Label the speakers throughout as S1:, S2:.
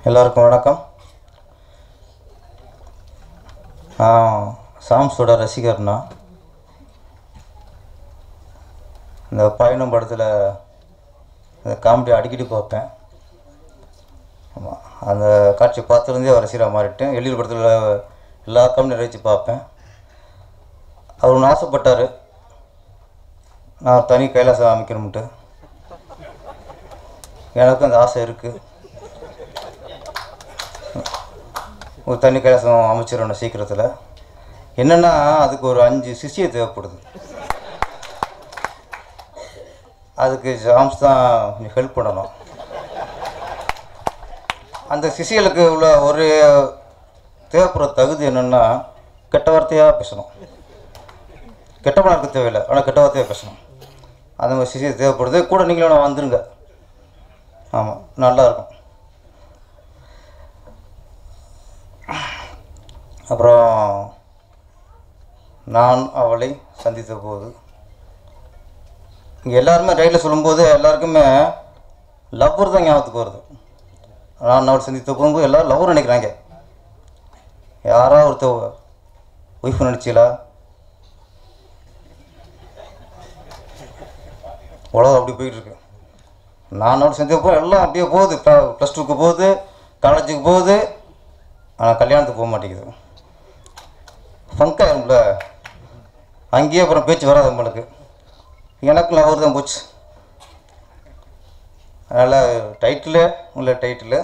S1: எல்லாருக்கும் வணக்கம் நான் சாம்ஸோட ரசிகர்னா இந்த பயணம் படத்தில் இந்த காமெடி அடிக்கடி பார்ப்பேன் ஆமாம் அந்த காட்சி பார்த்துருந்தே அவர் ரசிகராக மாறிட்டேன் எழில் படத்தில் எல்லா காமெடி நிறைவேற்றி பார்ப்பேன் அவர் ஒன்று ஆசைப்பட்டார் நான் தனி கைலாசம் அமைக்கணும்ட்டு எனக்கும் அந்த ஆசை இருக்குது ஒரு தண்ணி கைலாசம் அமைச்சிடணும் சீக்கிரத்தில் என்னென்னா அதுக்கு ஒரு அஞ்சு சிஷிய தேவைப்படுது அதுக்கு ஜாம்ஸ் தான் கொஞ்சம் ஹெல்ப் பண்ணணும் அந்த சிஷியலுக்கு உள்ள ஒரு தேவைப்படுற தகுதி என்னென்னா கெட்ட வார்த்தையாக பேசணும் கெட்டவனாக இருக்க தேவையில்லை ஆனால் கெட்ட வார்த்தையாக பேசணும் அந்த மாதிரி சிஷிய தேவைப்படுது கூட நீங்களும் வந்துருங்க ஆமாம் நல்லா இருக்கும் அப்புறம் நான் அவளை சந்தித்த போது இங்கே எல்லாருமே ரயிலில் சொல்லும்போது எல்லாருக்குமே லவ்வர் தான் ஞாபகத்துக்கு வருது நான் அவளை சந்தித்த போகும்போது எல்லோரும் லவ்வர் நினைக்கிறாங்க யாரா ஒருத்த ஒய்ஃப் நினச்சிலா உலகம் அப்படி போயிட்டு இருக்கு நான் அவளை சந்தித்தப்போ எல்லாம் அப்படியே போகுது ப்ளஸ் டூக்கு போகுது காலேஜுக்கு போகுது ஆனால் கல்யாணத்துக்கு போக மாட்டேங்குது ஃபங்காயிரும்ல அங்கேயே அப்புறம் பேச்சு வராது நம்மளுக்கு எனக்கும் லவர் தான் போச்சு அதனால் டைட்டிலு உள்ள டைட்டிலு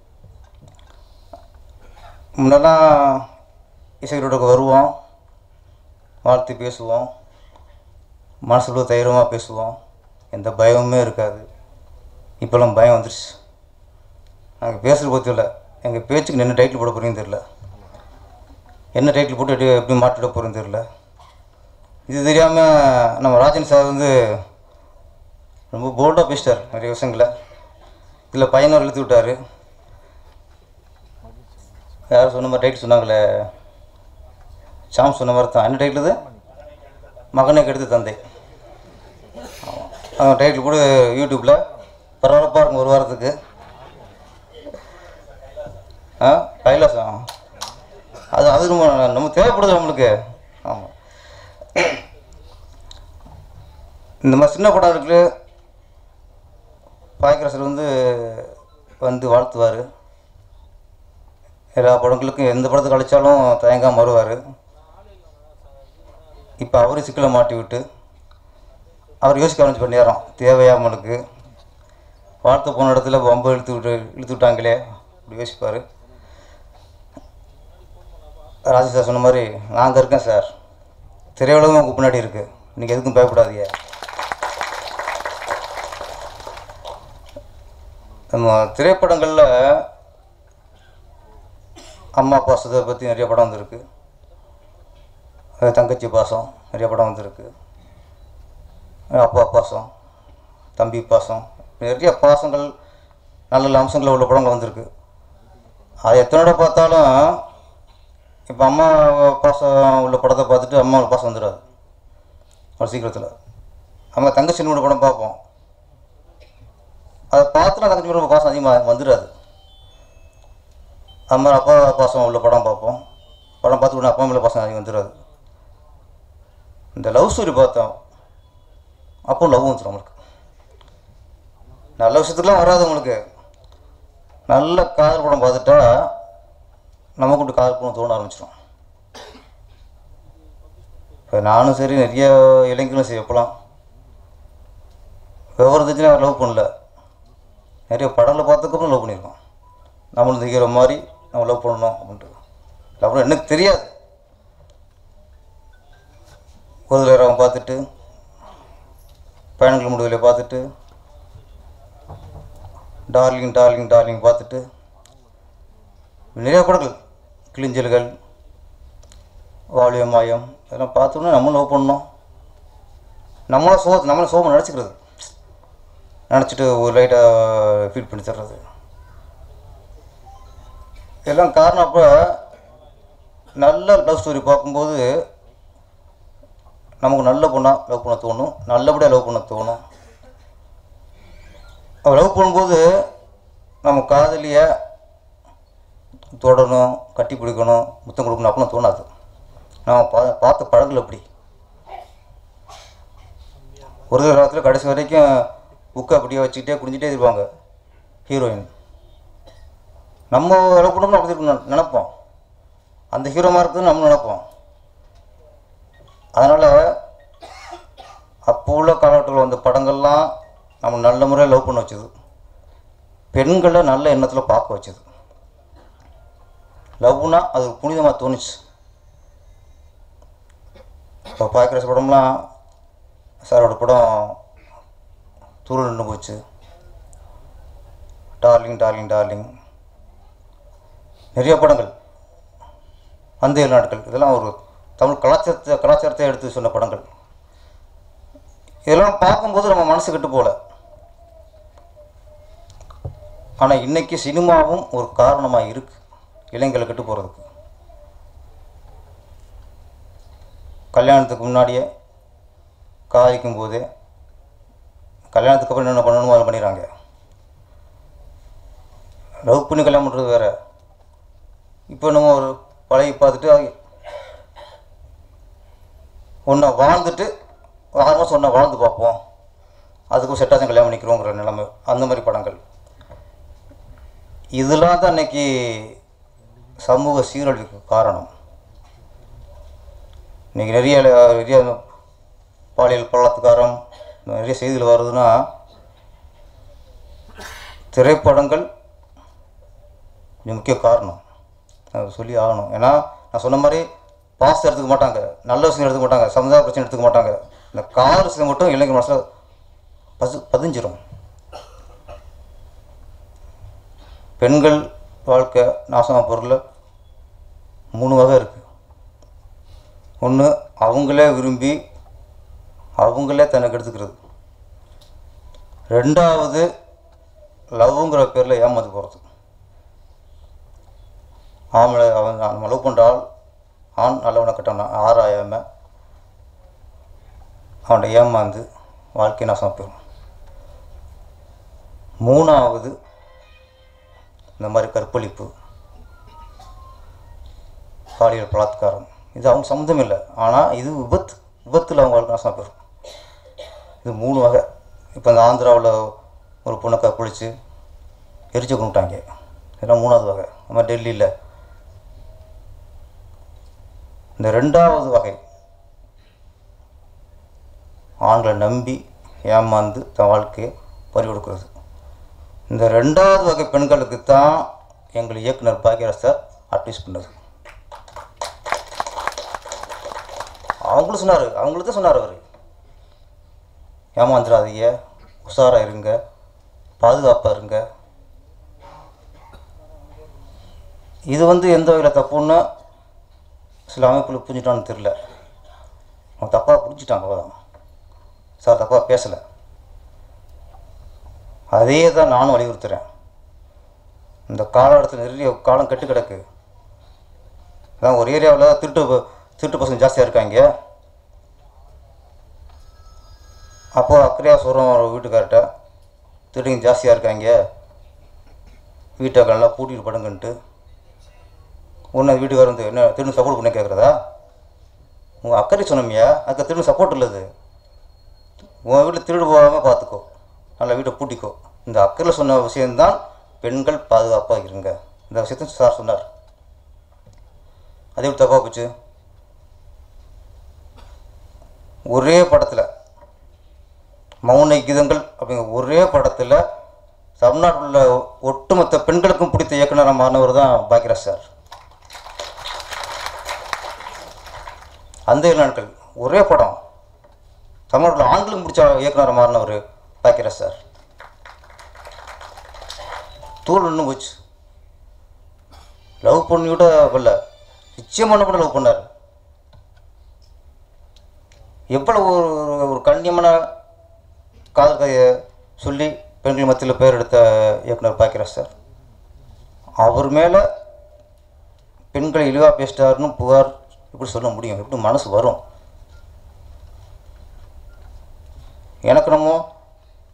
S1: முன்னெல்லாம் இசைக்கரோடுக்கு வருவோம் வாழ்த்து பேசுவோம் மனசுக்குள்ள தைரியமாக பேசுவோம் எந்த பயமுமே இருக்காது இப்போல்லாம் பயம் வந்துருச்சு நாங்கள் பேசுகிற பற்றி இல்லை எங்கள் பேச்சுக்கு என்ன டைட்டில் போட போகிறீங்கன்னு தெரில என்ன டைட்டில் போட்டு எப்படி எப்படி மாற்றிட போகிறேன்னு தெரில இது தெரியாமல் நம்ம ராஜன் சார் வந்து ரொம்ப போல்டாக பேசிட்டார் நிறைய விஷயங்களை இதில் பையனும் இழுத்து விட்டார் யாரும் சொன்ன மாதிரி டைட்டில் சொன்னாங்களே சாம் சொன்ன மாதிரி தான் என்ன டைட்டில் இது மகனை கெடுத்து தந்தை ஆமாம் அந்த டைட்டில் கூட யூடியூப்பில் பரபரப்பாக இருக்கும் ஒரு வாரத்துக்கு ஆ கைலாசம் அது அது நம்ம நம்ம தேவைப்படுது நம்மளுக்கு ஆமாம் இந்த மாதிரி சின்ன படம் இருக்கு பாய்க்கரசர் வந்து வந்து வாழ்த்துவார் எல்லா படங்களுக்கும் எந்த படத்துக்கு அழைச்சாலும் தயங்காமல் வருவார் இப்போ அவரும் சிக்கலை மாட்டி விட்டு அவர் யோசிக்க ஆரம்பிச்சு நேரம் தேவையா நம்மளுக்கு வாழ்த்து போன இடத்துல பம்பு இழுத்து விட்டு இழுத்து விட்டாங்களே அப்படி யோசிப்பார் ராஜு சார் சொன்ன மாதிரி நான் அங்கே இருக்கேன் சார் திரையுலகம் உங்கள் பின்னாடி இருக்குது நீங்கள் எதுக்கும் பயப்படாதீங்க நம்ம திரைப்படங்களில் அம்மா பாசத்தை பற்றி நிறைய படம் வந்திருக்கு அது தங்கச்சி பாசம் நிறைய படம் வந்திருக்கு அப்பா பாசம் தம்பி பாசம் நிறைய பாசங்கள் நல்ல நல்ல அம்சங்கள் உள்ள படங்கள் வந்திருக்கு அது எத்தனோட பார்த்தாலும் இப்போ அம்மா பாசம் உள்ள படத்தை பார்த்துட்டு அம்மா பாசம் வந்துடாது ஒரு சீக்கிரத்தில் நம்ம தங்கச்சி உள்ள படம் பார்ப்போம் அதை பார்த்துனா தங்கச்சி மேலே பாசம் அதிகமாக வந்துடாது அம்மா அப்பா பாசம் உள்ள படம் பார்ப்போம் படம் பார்த்து உடனே அப்பா மேலே பாசம் அதிகம் வந்துடாது இந்த லவ் ஸ்டோரி பார்த்தோம் அப்போ லவ் வந்துடும் நம்மளுக்கு நல்ல விஷயத்துக்குலாம் வராது உங்களுக்கு நல்ல காதல் படம் பார்த்துட்டா நமக்கு கூட காதல் பண்ண தோண ஆரம்பிச்சிடும் இப்போ நானும் சரி நிறைய இளைஞர்களும் சரி எப்போலாம் விவரம் தெரிஞ்சுனா லவ் பண்ணல நிறைய படத்தில் பார்த்ததுக்கப்புறம் லவ் பண்ணியிருக்கோம் நம்மளும் இந்த ஹீரோ மாதிரி நம்ம லவ் பண்ணணும் அப்படின்ட்டு லவ் பண்ண எனக்கு தெரியாது குதிரைரவன் பார்த்துட்டு பயணங்கள் முடிவில் பார்த்துட்டு டார்லிங் டார்லிங் டார்லிங் பார்த்துட்டு நிறைய படங்கள் கிளிஞ்சல்கள் வாலிய மாயம் இதெல்லாம் பார்த்தோன்னே நம்மளும் லவ் பண்ணோம் நம்மளும் சோ நம்மளும் சோகம் நினச்சிக்கிறது நினச்சிட்டு ஒரு லைட்டாக ஃபீல் பண்ணி தர்றது எல்லாம் காரணம் அப்போ நல்ல லவ் ஸ்டோரி பார்க்கும்போது நமக்கு நல்ல பொண்ணாக லவ் பண்ண தோணும் நல்லபடியாக லவ் பண்ண தோணும் அவள் லவ் பண்ணும்போது நம்ம காதலியை தொடணும் கட்டி பிடிக்கணும் முத்தம் கொடுக்கணும் அப்படிலாம் தோணாது நான் பா பார்த்த பழகல அப்படி ஒரு ஒரு காலத்தில் கடைசி வரைக்கும் புக்கை அப்படியே வச்சுக்கிட்டே குடிஞ்சிட்டே இருப்பாங்க ஹீரோயின் நம்ம லவ் பண்ணோம்னு அப்படி இருக்கணும் நினைப்போம் அந்த ஹீரோமாக இருக்குதுன்னு நம்ம நினைப்போம் அதனால் அப்போ உள்ள காலகட்டத்தில் வந்த படங்கள்லாம் நம்ம நல்ல முறையில் லவ் பண்ண வச்சது பெண்களை நல்ல எண்ணத்தில் பார்க்க வச்சது லவ்னா அது ஒரு புனிதமாக தோணுச்சு இப்போ பார்க்குற படம்லாம் சாரோட படம் தூள் நின்று போச்சு டார்லிங் டார்லிங் டார்லிங் நிறைய படங்கள் அந்த நாட்கள் இதெல்லாம் ஒரு தமிழ் கலாச்சாரத்தை கலாச்சாரத்தை எடுத்து சொன்ன படங்கள் இதெல்லாம் பார்க்கும்போது நம்ம மனசு கெட்டு போகல ஆனால் இன்னைக்கு சினிமாவும் ஒரு காரணமாக இருக்குது இளைஞர்களை கெட்டு போகிறதுக்கு கல்யாணத்துக்கு முன்னாடியே காதலிக்கும் போதே கல்யாணத்துக்கு அப்புறம் என்ன பண்ணணுமோ அதை பண்ணிடுறாங்க லவ் பண்ணி கல்யாணம் பண்ணுறது வேறு இப்போ நம்ம ஒரு பழகி பார்த்துட்டு ஒன்றா வாழ்ந்துட்டு ஆறு மாதம் ஒன்றா வாழ்ந்து பார்ப்போம் அதுக்கும் செட்டாச்சும் கல்யாணம் பண்ணிக்கிறோங்கிற நிலைமை அந்த மாதிரி படங்கள் இதெல்லாம் தான் இன்னைக்கு சமூக சீரழிவுக்கு காரணம் இன்றைக்கி நிறைய நிறைய பாலியல் பலாத்காரம் நிறைய செய்திகள் வருதுன்னா திரைப்படங்கள் இது முக்கிய காரணம் அது சொல்லி ஆகணும் ஏன்னா நான் சொன்ன மாதிரி பாஸ் எடுத்துக்க மாட்டாங்க நல்ல விஷயம் எடுத்துக்க மாட்டாங்க சமுதாய பிரச்சனை எடுத்துக்க மாட்டாங்க இந்த கார் விஷயம் மட்டும் இளைஞர் மனசில் பசு பதிஞ்சிரும் பெண்கள் வாழ்க்கை நாசமாக பொருள் மூணு வகை இருக்குது ஒன்று அவங்களே விரும்பி அவங்களே தனக்கு எடுத்துக்கிறது ரெண்டாவது லவ்ங்கிற பேரில் ஏமாந்து போகிறது ஆம்பளை அவன் நம்ம லவ் பண்ணுறால் ஆண் நல்லவனை கட்டணும் ஆறாயாம அவன்கிட்ட ஏமாந்து வாழ்க்கை நாசம் போயிடும் மூணாவது இந்த மாதிரி கற்பழிப்பு பாலியல் பலாத்காரம் இது அவங்க சம்மந்தம் இல்லை ஆனால் இது விபத்து விபத்தில் அவங்க வாழ்க்கை நாசம் போயிடும் இது மூணு வகை இப்போ இந்த ஆந்திராவில் ஒரு பொண்ணை கற்பழிச்சு எரிச்சு கொண்டுட்டாங்க இதெல்லாம் மூணாவது வகை நம்ம டெல்லியில் இந்த ரெண்டாவது வகை ஆண்களை நம்பி ஏமாந்து தன் வாழ்க்கையை பறி கொடுக்கிறது இந்த ரெண்டாவது வகை பெண்களுக்கு தான் எங்கள் இயக்குனர் பாக்யராஜ் சார் அட்வைஸ் பண்ணது அவங்களும் சொன்னார் அவங்களுக்கு தான் சொன்னார் அவர் ஏமாந்துடாதீங்க உஷாராக இருங்க பாதுகாப்பாக இருங்க இது வந்து எந்த வகையில் தப்புன்னு சில அமைப்புகள் புரிஞ்சிட்டான்னு தெரில அவன் தப்பாக புரிஞ்சிட்டாங்க அவ்வளோதான் சார் தப்பாக பேசலை அதே தான் நானும் வலியுறுத்துகிறேன் இந்த காலகட்டத்தில் நிறைய காலம் கெட்டு கிடக்கு அதான் ஒரு ஏரியாவில் திருட்டு ப- திருட்டு பசங்க ஜாஸ்தியாக இருக்காங்க அப்போ அக்கறையாக சொல்கிறோம் ஒரு வீட்டுக்கார்ட்ட திருடிங்க ஜாஸ்தியாக இருக்காங்க வீட்டுக்காரெல்லாம் பூட்டிட்டு படுங்கன்ட்டு ஒன்று வீட்டுக்காரர் வந்து என்ன திருடு சப்போர்ட் பண்ணி கேட்குறதா உங்கள் அக்கறை சொன்னமியா அதுக்கு திருடு சப்போர்ட் இல்லது உன் வீட்டில் திருடு போகாமல் பார்த்துக்கோ நல்லா வீட்டை பூட்டிக்கோ இந்த அக்கறையில் சொன்ன விஷயம்தான் பெண்கள் பாதுகாப்பாக இருங்க இந்த விஷயத்த சார் சொன்னார் அதே எப்படி தப்பாக போச்சு ஒரே படத்தில் மௌன கீதங்கள் அப்படிங்கிற ஒரே படத்தில் தமிழ்நாட்டில் உள்ள ஒட்டுமொத்த பெண்களுக்கும் பிடித்த இயக்குனராக மாறினவர் தான் பாக்யராஜ் சார் அந்த நாட்கள் ஒரே படம் தமிழ்நாட்டில் ஆண்களுக்கு பிடிச்ச இயக்குனராக மாறினவர் பாக்யராஜ் சார் தூள் நின்று போச்சு லவ் பண்ணி விட வரல நிச்சயம் பண்ண கூட லவ் பண்ணார் எவ்வளவு ஒரு ஒரு கண்ணியமான காதல் கதையை சொல்லி பெண்கள் மத்தியில் பேர் எடுத்த இயக்குனர் பாக்கிறார் சார் அவர் மேலே பெண்களை இழிவாக பேசிட்டாருன்னு புகார் எப்படி சொல்ல முடியும் எப்படி மனசு வரும் எனக்கு நம்ம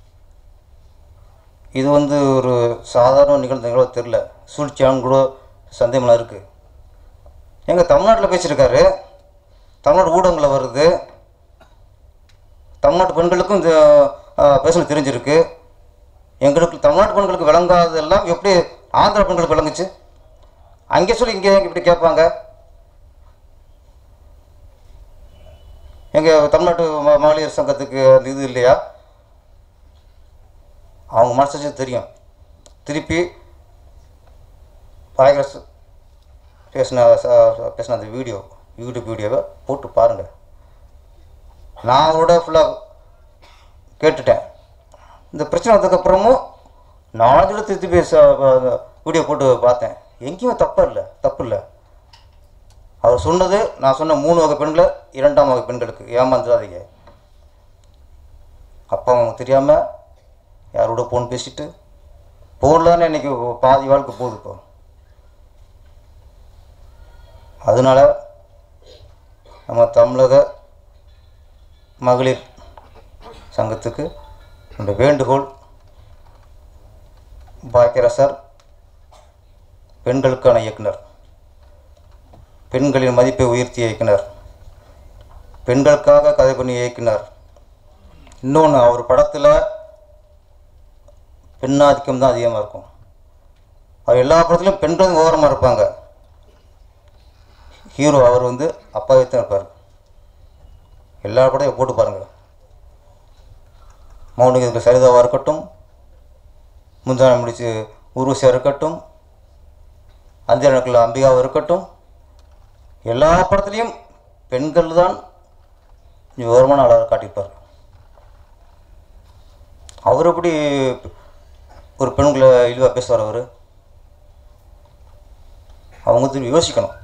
S1: இது வந்து ஒரு சாதாரண நிகழ்ந்த நிகழ்வு தெரில சூழ்ச்சியான்னு கூட சந்தேகம்லாம் இருக்குது எங்கள் தமிழ்நாட்டில் பேசியிருக்காரு தமிழ்நாடு ஊடகங்களில் வருது தமிழ்நாட்டு பெண்களுக்கும் இந்த பேசணும் தெரிஞ்சிருக்கு எங்களுக்கு தமிழ்நாட்டு பெண்களுக்கு விளங்காததெல்லாம் எப்படி ஆந்திரா பெண்களுக்கு விளங்குச்சு அங்கே சொல்லி இங்கே இப்படி கேட்பாங்க எங்கள் தமிழ்நாட்டு ம- மகளிர் சங்கத்துக்கு அந்த இது இல்லையா அவங்க மனசு தெரியும் திருப்பி பாயகரசு பேசின ச- ச- பேசின அந்த வீடியோ யூடியூப் வீடியோவை போட்டு பாருங்கள் நான் அவரோட ஃபுல்லாக கேட்டுட்டேன் இந்த பிரச்சனை வந்ததுக்கப்புறமும் நாலு திருப்பி பேச வீடியோ போட்டு பார்த்தேன் எங்கேயுமே தப்பு இல்லை தப்பு இல்லை அவர் சொன்னது நான் சொன்ன மூணு வகை பெண்களை இரண்டாம் வகை பெண்களுக்கு ஏமாந்துடாதீங்க அப்பா அவங்க தெரியாமல் யாரோட ஃபோன் பேசிட்டு ஃபோனில் தானே இன்றைக்கி பாதி வாழ்க்கை போகுது இப்போ அதனால நம்ம தமிழக மகளிர் சங்கத்துக்கு என்னுடைய வேண்டுகோள் பாக்கியரசர் பெண்களுக்கான இயக்குனர் பெண்களின் மதிப்பை உயர்த்திய இயக்குனர் பெண்களுக்காக கதை பண்ணி இயக்குனர் இன்னொன்று அவர் படத்தில் பெண்ணாதிக்கம் தான் அதிகமாக இருக்கும் அவர் எல்லா படத்துலையும் பெண்களும் ஓரமாக இருப்பாங்க ஹீரோ அவர் வந்து அப்பாவே தான் இருப்பார் எல்லா படையும் போட்டு பாருங்கள் மௌனிகத்துக்கு சரிதாவாக இருக்கட்டும் முந்தானை முடிச்சு உருவசியாக இருக்கட்டும் அந்த எனக்குள்ள அம்பிகாவாக இருக்கட்டும் எல்லா படத்துலேயும் பெண்கள் தான் விவரமான ஆளாக காட்டியிருப்பார் அவர் எப்படி ஒரு பெண்களை இழிவாக பேசுவார் அவர் அவங்க திரும்பி யோசிக்கணும்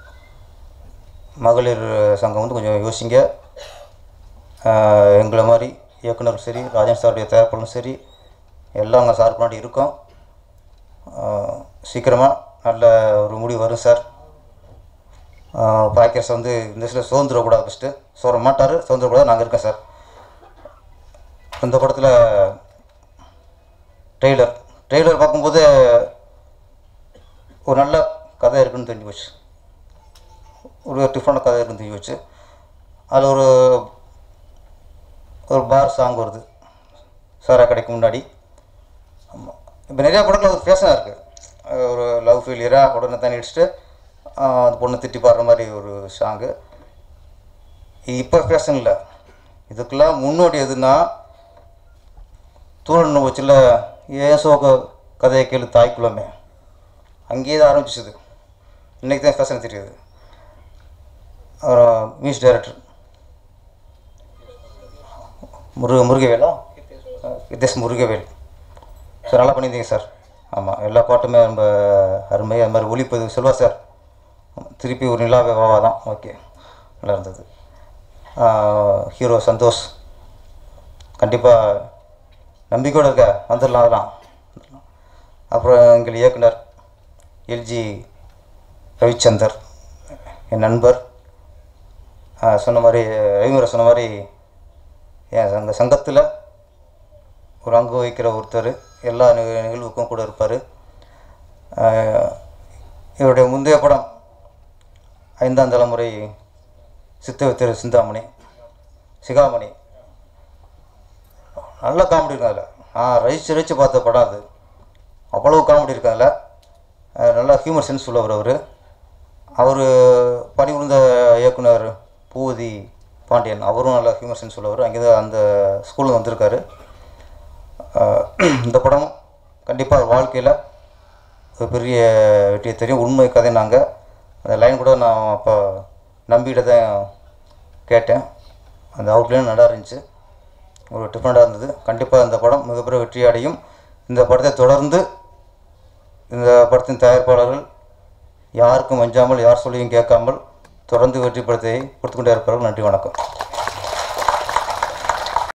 S1: மகளிர் சங்கம் வந்து கொஞ்சம் யோசிங்க ஆஹ் எங்களை மாதிரி இயக்குனரும் சரி ராஜன் சாருடைய தயாரிப்பாளரும் சரி எல்லாம் அங்கே சார் முன்னாடி இருக்கோம் சீக்கிரமாக நல்ல ஒரு முடிவு வரும் சார் பாக்கர்ஸ் வந்து இந்த சில சுதந்திரக்கூடாது ஃபஸ்ட்டு சோற மாட்டார் சுதந்திரக்கூடாது நாங்கள் இருக்கோம் சார் இந்த படத்தில் ட்ரெய்லர் ட்ரெய்லர் பார்க்கும்போது ஒரு நல்ல கதை இருக்குன்னு தெரிஞ்சு போச்சு ஒரு டிஃப்ரெண்ட் கதை இருக்குன்னு தெரிஞ்சு போச்சு அதில் ஒரு ஒரு பார் சாங் வருது சாரா கடைக்கு முன்னாடி ஆமாம் இப்போ நிறையா படத்தில் ஒரு ஃபேஷனாக இருக்குது ஒரு லவ் ஃபெயிலியராக உடனே தண்ணி அடிச்சுட்டு ஆஹ், அந்த பொண்ணை திட்டி பாடுற மாதிரி ஒரு சாங்கு இப்போ ஃபேஷன் இல்லை இதுக்கெல்லாம் முன்னோடி எதுன்னா தூரன் வச்சுல ஏன் சோக கதையை கேளு தாய்க்குள்ளமே அங்கேயே தான் ஆரம்பிச்சிது இன்றைக்கி தான் ஃபேஷன் தெரியுது அப்புறம் மியூசிக் டைரக்டர் முருக முருகவேலா வித்தேஷ் முருகவேல் சார் நல்லா பண்ணியிருந்தீங்க சார் ஆமாம் எல்லா பாட்டுமே ரொம்ப அருமை அது மாதிரி ஒளிப்பதிவு செல்வா சார் திருப்பி ஒரு நிலாவே வாவா தான் ஓகே நல்லா இருந்தது ஹீரோ சந்தோஷ் கண்டிப்பாக நம்பிக்கையோடு இருக்க வந்துடலாம் அதெல்லாம் அப்புறம் எங்கள் இயக்குனர் எல்ஜி ரவிச்சந்தர் என் நண்பர் ஆஹ் சொன்ன மாதிரி ரவிமுறை சொன்ன மாதிரி என் சங்க சங்கத்தில் ஒரு அங்கு வகிக்கிற ஒருத்தர் எல்லா நிக- நிகழ்வுக்கும் கூட இருப்பார் இவருடைய முந்தைய படம் ஐந்தாம் தலைமுறை சித்த திரு சிந்தாமணி சிகாமணி நல்ல காமெடி இருக்கும் அதில் நான் ரசித்து ரசித்து பார்த்த படம் அது அவ்வளோ காமெடி இருக்கு அதில் அஹ் நல்லா ஹியூமர் சென்ஸ் உள்ளவர் அவர் அவர் பணிபுரிந்த இயக்குனர் பூவதி பாண்டியன் அவரும் நல்லா ஹியூமர் சென்ஸ் உள்ளவர் அங்கே தான் அந்த ஸ்கூலில் வந்திருக்காரு அஹ் இந்த படம் கண்டிப்பாக வாழ்க்கையில் ஒரு பெரிய வெற்றியை தெரியும் உண்மை கதை நாங்கள் அந்த லைன் கூட நான் அப்போ நம்பிக்கிட்ட தான் கேட்டேன் அந்த அவுட்லைன் நல்லா இருந்துச்சு ஒரு டிஃப்ரெண்ட்டாக இருந்தது கண்டிப்பாக இந்த படம் மிகப்பெரிய வெற்றி அடையும் இந்த படத்தை தொடர்ந்து இந்த படத்தின் தயாரிப்பாளர்கள் யாருக்கும் வஞ்சாமல் யார் சொல்லியும் கேட்காமல் தொடர்ந்து வெற்றி படத்தை கொடுத்து கொண்டே இருப்பார்கள் நன்றி வணக்கம்